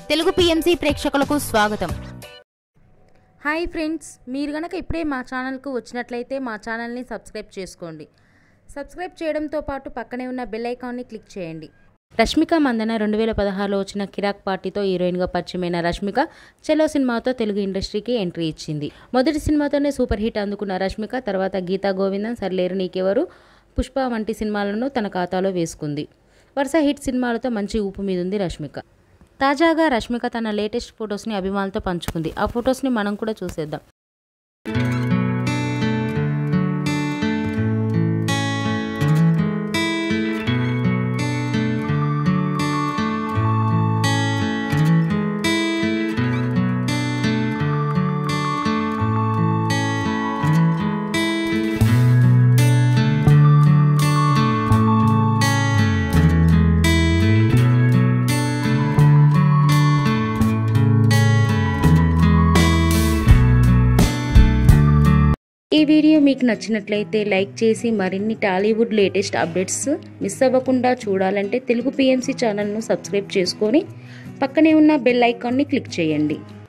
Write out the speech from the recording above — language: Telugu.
తెలుగు పిఎంసి ప్రేక్షకులకు స్వాగతం హాయ్ ఫ్రెండ్స్ మీరు గనక ఇప్పుడే మా ఛానల్కు వచ్చినట్లయితే మా ఛానల్ని సబ్స్క్రైబ్ చేసుకోండి సబ్స్క్రైబ్ చేయడంతో పాటు పక్కనే ఉన్న బెల్ ఐకాన్ని క్లిక్ చేయండి రష్మిక మందన రెండు వేల పదహారులో వచ్చిన కిరాక్ పార్టీతో హీరోయిన్గా పరిచయమైన రష్మిక చెలో సినిమాతో తెలుగు ఇండస్ట్రీకి ఎంట్రీ ఇచ్చింది మొదటి సినిమాతోనే సూపర్ హిట్ అందుకున్న రష్మిక తర్వాత గీతా గోవిందం సర్లేరు నీకెవరు పుష్ప వంటి సినిమాలను తన ఖాతాలో వేసుకుంది వరుస హిట్ సినిమాలతో మంచి ఊపు మీదుంది రష్మిక తాజాగా రష్మిక తన లేటెస్ట్ ఫొటోస్ని అభిమానులతో పంచుకుంది ఆ ఫొటోస్ని మనం కూడా చూసేద్దాం ఈ వీడియో మీకు నచ్చినట్లయితే లైక్ చేసి మరిన్ని టాలీవుడ్ లేటెస్ట్ అప్డేట్స్ మిస్ అవ్వకుండా చూడాలంటే తెలుగు పిఎంసి ఛానల్ను సబ్స్క్రైబ్ చేసుకొని పక్కనే ఉన్న బెల్ ఐకాన్ని క్లిక్ చేయండి